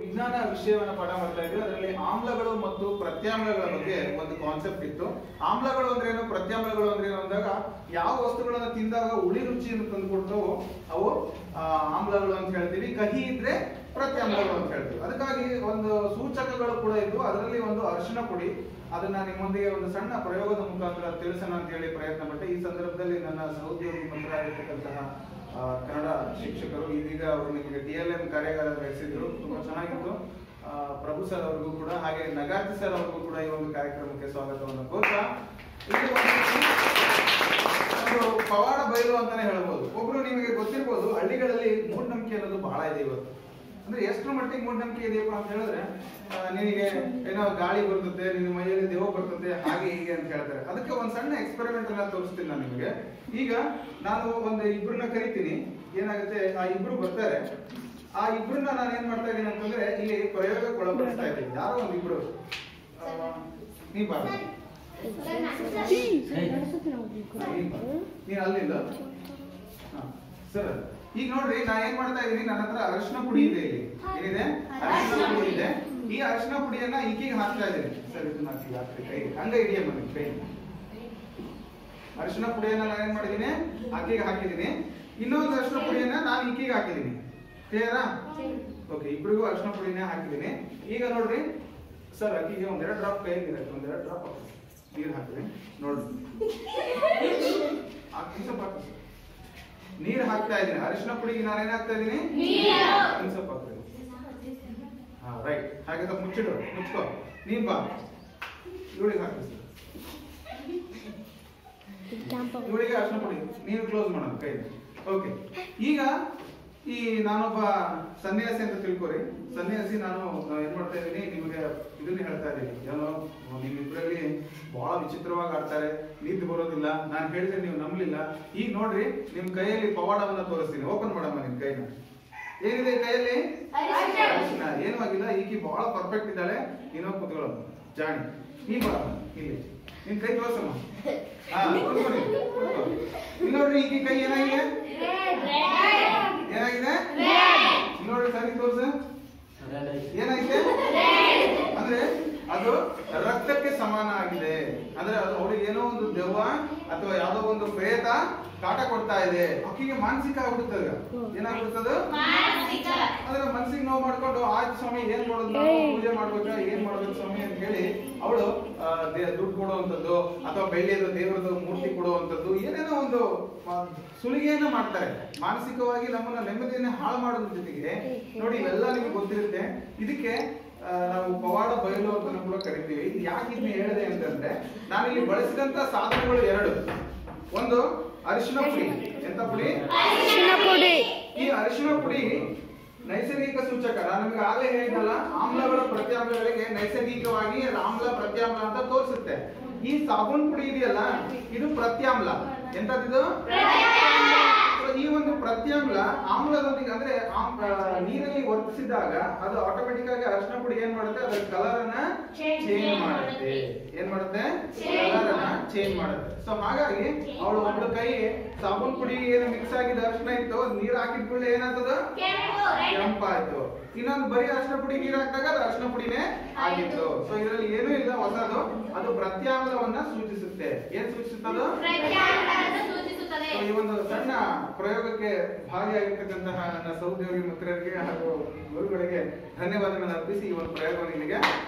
ವಿಜ್ಞಾನ ವಿಷಯವನ್ನ ಪಾಠ ಮಾಡ್ತಾ ಇದ್ವಿ ಅದರಲ್ಲಿ ಆಮ್ಲಗಳು ಮತ್ತು ಪ್ರತ್ಯಾಮ್ಲಗಳ ಬಗ್ಗೆ ಒಂದು ಕಾನ್ಸೆಪ್ಟ್ ಇತ್ತು ಆಮ್ಲಗಳು ಅಂದ್ರೆ ಏನು ಪ್ರತ್ಯಾಮ್ಲಗಳು ಅಂದ್ರೆ ಏನು ಅಂದಾಗ ಯಾವ ವಸ್ತುಗಳನ್ನ ತಿಂದಾಗ ಹುಳಿ ರುಚಿಯನ್ನು ತಂದು ಕೊಡ್ತಾವೋ ಅವು ಆ, ಆಮ್ಲಗಳು ಅಂತ ಹೇಳ್ತೀವಿ ಕಹಿ ಇದ್ರೆ ಪ್ರತ್ಯಾಮ್ಲಗಳು ಅಂತ ಹೇಳ್ತೀವಿ ಅದಕ್ಕಾಗಿ ಒಂದು ಸೂಚಕಗಳು ಕೂಡ ಇದ್ದು ಅದರಲ್ಲಿ ಒಂದು ಅರಿಶಿಣ ಪುಡಿ ಅದನ್ನ ನಿಮ್ಮೊಂದಿಗೆ ಒಂದು ಸಣ್ಣ ಪ್ರಯೋಗದ ಮುಖಾಂತರ ತಿಳಿಸೋಣ ಅಂತ ಹೇಳಿ ಪ್ರಯತ್ನ ಪಟ್ಟೆ ಈ ಸಂದರ್ಭದಲ್ಲಿ ನನ್ನ ಸಹೋದ್ಯೋಗಿ ಮಿತ್ರರಾಗಿರ್ತಕ್ಕಂತಹ ಆ, ಕನ್ನಡ ಶಿಕ್ಷಕರು ಇದೀಗ ಅವರು ನಿಮಗೆ ಡಿ ಎಲ್ ಎಂ ಕಾರ್ಯಾಗಾರ ನಡೆಸಿದ್ರು ತುಂಬಾ ಚೆನ್ನಾಗಿತ್ತು ಆ, ಪ್ರಭು ಸರ್ ಅವ್ರಿಗೂ ಕೂಡ ಹಾಗೆ ನಗಾರ್ತಿ ಸರ್ ಅವ್ರಿಗೂ ಕೂಡ ಈ ಒಂದು ಕಾರ್ಯಕ್ರಮಕ್ಕೆ ಸ್ವಾಗತವನ್ನು ಕೋರ್ತಾ ಇಲ್ಲಿ ಒಂದು ಒಂದು ಪವಾಡ ಬಯಲು ಅಂತಾನೆ ಹೇಳ್ಬೋದು ಒಬ್ರು ನಿಮಗೆ ಗೊತ್ತಿರ್ಬೋದು ಹಳ್ಳಿಗಳಲ್ಲಿ ಮೂಢನಂಬಿಕೆ ಅನ್ನೋದು ಬಹಳ ಇದೆ ಇವತ್ತು ಅಂದ್ರೆ ಎಷ್ಟರ ಮಟ್ಟಿಗೆ ಮೂಢನಂಬಿಕೆ ಇದೆಯಪ್ಪ ಅಂತ ಹೇಳಿದ್ರೆ ಆ, ನಿನಗೆ ಏನೋ ಗಾಳಿ ಬರ್ತದೆ ನಿನ್ನ ಮೈಯಲ್ಲಿ ದೇವ ಬರ್ತದೆ ಹಾಗೆ ಹೀಗೆ ಅಂತ ಹೇಳ್ತಾರೆ ಅದಕ್ಕೆ ಒಂದ್ ಸಣ್ಣ ಎಕ್ಸ್ಪೆರಿಮೆಂಟ್ ಅನ್ನ ತೋರಿಸ್ತೀನಿ ನಾನು ನಿಮಗೆ ಈಗ ನಾನು ಒಂದು ಇಬ್ರನ್ನ ಕರಿತೀನಿ ಏನಾಗುತ್ತೆ ಆ ಇಬ್ರು ಬರ್ತಾರೆ ಆ ಇಬ್ರನ್ನ ನಾನು ಏನ್ ಮಾಡ್ತಾ ಇದ್ದೀನಿ ಅಂತಂದ್ರೆ ಇಲ್ಲಿ ಪ್ರಯೋಗಕ್ಕೆ ಒಳಪಡಿಸ್ತಾ ಇದ್ದೀನಿ ಯಾರೋ ಒಂದ್ ಇಬ್ರು ಆ, ನೀ ಬಾ ನೀನ್ ಅಲ್ಲಿಲ್ಲ ಹಾ, ಸರ್ ಈಗ ನೋಡ್ರಿ ನಾ ಏನ್ ಮಾಡ್ತಾ ಇದೀನಿ ನನ್ನ ಹತ್ರ ಅರಿಶಿನ ಪುಡಿ ಇದೆ ಇಲ್ಲಿ ಏನಿದೆ ಅರಿಶಿನ ಪುಡಿ ಇದೆ ಈ ಅರಿಶಿನ ಪುಡಿಯನ್ನ ಈಕಿಗೆ ಹಾಕ್ತಾ ಇದ್ದೀನಿ ಸರ್ ಇದನ್ನ ಹಾಕಿ ಹಾಕ್ರಿ ಕೈ ಹಂಗ ಹಿಡಿಯಮ್ಮ ನಿಮ್ ಕೈ ಅರಿಶಿನ ಪುಡಿಯನ್ನ ನಾನು ಏನ್ ಮಾಡಿದೀನಿ ಆಕೆಗೆ ಹಾಕಿದೀನಿ ಇನ್ನೊಂದು ಅರಿಶಿನ ಪುಡಿಯನ್ನ ನಾನು ಈಕಿಗೆ ಹಾಕಿದೀನಿ ಕ್ಲಿಯರಾ ಓಕೆ ಇಬ್ರಿಗೂ ಅರಿಶಿನ ಪುಡಿನೇ ಹಾಕಿದೀನಿ ಈಗ ನೋಡ್ರಿ ಸರ್ ಆಕಿಗೆ ಒಂದೆರಡು ಡ್ರಾಪ್ ಕೈಗೆ ಒಂದೆರಡು ಡ್ರಾಪ್ ನೀರು ಹಾಕಿದೆ ನೋಡ್ರಿ ಹಾಕಿ ಸ್ವಲ್ಪ ಹಾಕಿ ಸರ್. ನೀರು ಹಾಕ್ತಾ ಇದ್ದೀನಿ ಅರಿಶಿನ ಪುಡಿಗೆ ನಾನು ಏನ್ ಹಾಕ್ತಾ ಇದ್ದೀನಿ ಇನ್ನು ಸ್ವಲ್ಪ ಹಾಕ್ತೀನಿ ಹಾ ರೈಟ್ ಹಾಗೆ ಸ್ವಲ್ಪ ಮುಚ್ಚಿಡು ಮುಚ್ಕೋ ನೀನ್ ಬಾ ಇವಳಿಗೆ ಹಾಕಿ ಸರ್ ಇವಳಿಗೆ ಅರ್ಶನ ಪುಡಿ ನೀನು ಕ್ಲೋಸ್ ಮಾಡೋಣ ಕೈ ಓಕೆ ಈಗ ಈ ನಾನೊಬ್ಬ ಸನ್ಯಾಸಿ ಅಂತ ತಿಳ್ಕೊರಿ ಸನ್ಯಾಸಿ ನಾನು ಆ, ಏನ್ ಮಾಡ್ತಾ ಇದ್ದೀನಿ ನಿಮಗೆ ಇದನ್ನ ಹೇಳ್ತಾ ಇದ್ದೀನಿ ಏನೋ ನಿಮ್ಮಿಬ್ರಲ್ಲಿ ಬಹಳ ವಿಚಿತ್ರವಾಗಿ ಆಡ್ತಾರೆ ನಿದ್ದೆ ಬರೋದಿಲ್ಲ ನಾನು ಹೇಳಿದ್ರೆ ನೀವು ನಂಬಲಿಲ್ಲ ಈಗ ನೋಡ್ರಿ ನಿಮ್ ಕೈಯಲ್ಲಿ ಪವಾಡವನ್ನ ತೋರಿಸ್ತೀನಿ ಓಪನ್ ಮಾಡಮ್ಮ ನಿಮ್ ಕೈನ ಏನಿದೆ ಈ ಕೈಯಲ್ಲಿ ಅರಿಶಿನ ಏನೂ ಆಗಿಲ್ಲ ಈಕಿ ಬಹಳ ಪರ್ಫೆಕ್ಟ್ ಇದ್ದಾಳೆ ಇನ್ನೊಬ್ಬ ಕುತ್ಕೊಳ್ಳೋದು ಜಾಣಿ ನೀ ಬಾ ಇಲ್ಲಿ ನಿನ್ ಕೈ ತೋರ್ಸಮ್ಮ ಹಾ ಕೂತ್ಕೊಳ್ಳಿ, ಕೂತ್ಕೊ. ಇಲ್ಲಿ ನೋಡ್ರಿ ಈಕಿ ಕೈ ಏನಾಗಿದೆ ಏನಾಗಿದೆ ಇಲ್ಲಿ ನೋಡ್ರಿ ಸರಿ ತೋರ್ಸ ಏನಾಗಿದೆ ಅಂದ್ರೆ ಅದು ರಕ್ತಕ್ಕೆ ಸಮಾನ ಆಗಿದೆ ಅಂದ್ರೆ ಅದು ಅವ್ರಿಗೆ ಏನೋ ಒಂದು ದೆವ್ವ ಅಥವಾ ಯಾವ್ದೋ ಒಂದು ಪ್ರೇತ ಕಾಟ ಕೊಡ್ತಾ ಇದೆ ಆಕಿಗೆ ಮಾನಸಿಕ ಆಗ್ಬಿಡುತ್ತದ ಏನಾಗ್ಬಿಡ್ತದ ಅಂದ್ರೆ ಮನ್ಸಿಗೆ ನೋವು ಮಾಡ್ಕೊಂಡು ಆಯ್ತು ಸ್ವಾಮಿ ಏನ್ ಮಾಡೋದು ನಾವು ಪೂಜೆ ಮಾಡ್ಬೇಕಾ ಏನ್ ಮಾಡ್ಬೇಕು ಸ್ವಾಮಿ ಅಂತ ಹೇಳಿ ಅವಳು ದುಡ್ಡು ಕೊಡುವಂತದ್ದು ಅಥವಾ ಬೆಳ್ಳಿಯದು ದೇವರದು ಮೂರ್ತಿ ಕೊಡುವಂತದ್ದು ಏನೇನೋ ಒಂದು ಆ, ಸುಲಿಗೆಯನ್ನ ಮಾಡ್ತಾರೆ ಮಾನಸಿಕವಾಗಿ ನಮ್ಮನ್ನ ನೆಮ್ಮದಿಯನ್ನ ಹಾಳು ಮಾಡೋದ್ರ ಜೊತೆಗೆ ನೋಡಿ ಇವೆಲ್ಲ ನಿಮ್ಗೆ ಗೊತ್ತಿರುತ್ತೆ ಇದಕ್ಕೆ ಆ, ನಾವು ಪವಾಡ ಬಯಲು ಅಂತ ಕೂಡ ಕರಿತೀವಿ ಇದು ಯಾಕೆ ಇದನ್ನ ಹೇಳಿದೆ ಅಂತಂದ್ರೆ ನಾನಿಲ್ಲಿ ಬಳಸಿದಂತ ಸಾಧನಗಳು ಎರಡು ಒಂದು ಅರಿಶಿನ ಪುಡಿ ಎಂತ ಪುಡಿ ಈ ಅರಿಶಿನ ಪುಡಿ ನೈಸರ್ಗಿಕ ಸೂಚಕ ನಾನು ನಿಮಗೆ ಆಗಲೇ ಹೇಳಿದ್ನಲ್ಲ ಆಮ್ಲಗಳ ಪ್ರತ್ಯಾಮ್ಲಗಳಿಗೆ ನೈಸರ್ಗಿಕವಾಗಿ ಅದು ಆಮ್ಲ ಪ್ರತ್ಯಾಮ್ಲ ಅಂತ ತೋರಿಸುತ್ತೆ ಈ ಸಾಬೂನ್ ಪುಡಿ ಇದೆಯಲ್ಲ ಇದು ಪ್ರತ್ಯಾಮ್ಲ ಎಂತದಿದು So, ಈ ಒಂದು ಪ್ರತ್ಯಾಮ್ಲ ಆಮ್ಲದೊಂದಿಗೆ ಅಂದ್ರೆ ಆಮ್- ಆ, ನೀರಲ್ಲಿ ವರ್ತಿಸಿದಾಗ ಅದು ಆಟೋಮೆಟಿಕ್ ಆಗಿ ಅರಿಶಿನ ಪುಡಿ ಏನ್ ಮಾಡುತ್ತೆ ಅದರ ಕಲರ್ ಅನ್ನ ಚೇಂಜ್ ಮಾಡುತ್ತೆ ಏನ್ ಮಾಡುತ್ತೆ ಕಲರ್ ಅನ್ನ ಚೇಂಜ್ ಮಾಡುತ್ತೆ ಸೊ ಹಾಗಾಗಿ ಅವಳು ಒಬ್ಳು ಕೈ ಸಾಬೂನ್ ಪುಡಿ ಏನು ಮಿಕ್ಸ್ ಆಗಿದ ಅರಿಶಿನ ಇತ್ತು ಅದ್ ನೀರ್ ಹಾಕಿದ ಕೂಡಲೇ ಏನಾಗ್ತದ ಕೆಂಪಾಯ್ತು ಇನ್ನೊಂದು ಬರೀ ಅರಿಶಿನ ಪುಡಿ ನೀರ್ ಹಾಕಿದಾಗ ಅದು ಅರಿಶಿನ ಪುಡಿನೇ ಆಗಿತ್ತು ಸೊ ಇದರಲ್ಲಿ ಏನೂ ಇಲ್ಲ ಹೊಸದು ಅದು ಪ್ರತ್ಯಾಮ್ಲವನ್ನ ಸೂಚಿಸುತ್ತೆ ಏನ್ ಸೂಚಿಸುತ್ತದು ಸೊ ಈ ಒಂದು ಸಣ್ಣ ಪ್ರಯೋಗಕ್ಕೆ ಭಾಗಿಯಾಗಿರ್ತಕ್ಕಂತಹ ನನ್ನ ಸಹೋದ್ಯೋಗಿ ಮಿತ್ರರಿಗೆ ಹಾಗೂ ಗುರುಗಳಿಗೆ ಧನ್ಯವಾದಗಳನ್ನು ಅರ್ಪಿಸಿ ಈ ಒಂದು ಪ್ರಯೋಗವನ್ನು ಇಲ್ಲಿಗೆ